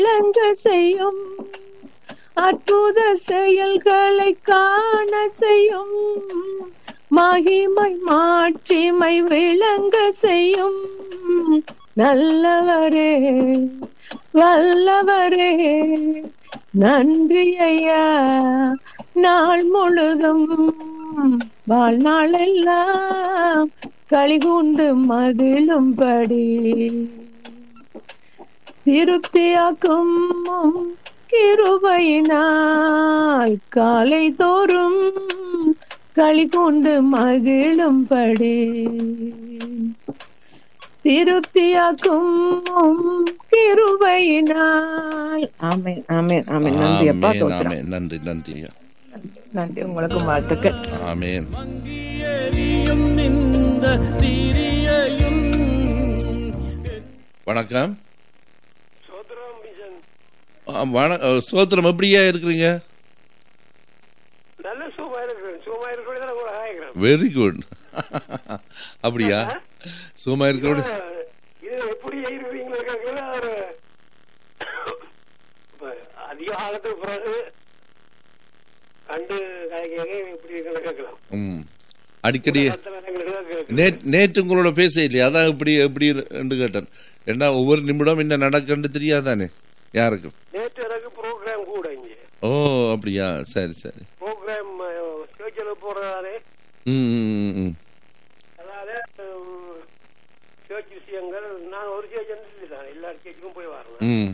விளங்க செய்யும் அற்புத செயல்களை காண செய்யும் மகிமை மாட்சிமை விளங்க செய்யும் நல்லவரே வல்லவரே நன்றி ஐயா நாள் முழுதும் வாழ்நாளெல்லாம் களிகூண்டு மகிழும்படி திருப்தியாக்கும் கிருபையினால் காலை தோறும் களி கொண்டு மகிழும்படி திருப்தியாக்கும் கிருபையினால் ஆமென் ஆமென் ஆமென் நன்றி அப்பா ஆமென், தோத்திரம் ஆமென். நன்றி நன்றி ஐயா. நன்றி உங்களுக்கு வாழ்த்துக்கள் ஆமென் மங்கியெறியும் நின்ற திரியையும் வணக்கம் சோதரம் மிஷன் ஆ, வண அ, ஸ்தோத்திரம் எப்படியா இருக்கிறீங்க நல்ல சுகமா இருக்கிறேன் சுகமா இருக்கிறது கூட ஆகிறேன் வெரி குட் அப்படியா சும்மா இருக்கிற இது எப்படி இருக்கிறீங்களா கேட்கல ஒரு இப்ப அதிக காலத்துக்கு பிறகு கண்டு கலைஞங்க எப்படி இருக்கிறத கேட்கலாம் ம் அடிக்கடி அடுத்த நேரங்களுக்கு கேட்கலாம். நே- நேற்று உங்களோட பேச இல்லையா அதான் இப்படி எப்படி என்று கேட்டேன் ஏன்னா ஒவ்வொரு நிமிடம் என்ன நடக்குன்னு தெரியாதானே யாருக்கும் நேற்று எனக்கு ப்ரோக்ராம் கூட இங்க ஓ அப்படியா சரி சரி ப்ரோக்ராம் சேர்ச்சில் போறதாலே ம் ம், ம், ம். அதாவது சேர்ச் விஷயங்கள் நான் ஒரு சேர்ச் தான் எல்லா சேர்ச்சுக்கும் போய் வரேன் ம்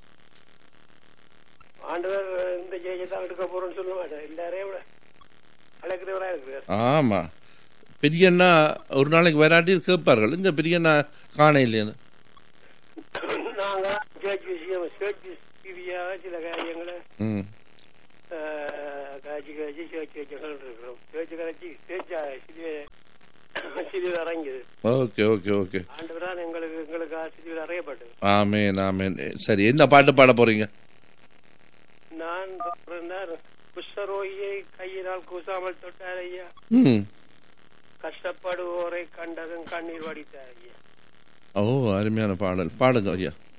ஆண்டவர் இந்த ஜெயிச்சை தான் எடுக்க போறோம்னு சொல்ல மாட்டேன் எல்லாரையும் விட அழைக்கிறவரா இருக்கிறார் ஆமா பெரியண்ணா ஒரு நாளைக்கு வராட்டி கேட்பார்கள் இங்க பெரியண்ணா காண இல்லையான்னு நாங்க சேர்ச் விஷயம் சேர்ச் ரீதியாக சில காரியங்களை ம் அஹ், காய்ச்சி காய்ச்சி சேர்ச் வச்சுகள் இருக்கிறோம் சேர்ச்சு கரைச்சி சேர்ச்சா சிறிய சிறிது இறங்கியது ஓகே ஓகே ஓகே ஆண்டவரால் எங்களுக்கு எங்களுக்கு சிறிது அறையப்பட்டது ஆமேன் ஆமேன் சரி என்ன பாட்டு பாட போறீங்க நான் பிறந்தார் குஷ்டரோகியை கையினால் கூசாமல் தொட்டார் ஐயா ம் கஷ்டப்படுவோரை கண்டதும் கண்ணீர் வடித்தார் ஐயா ஓ அருமையான பாடல் பாடுங்க ஐயா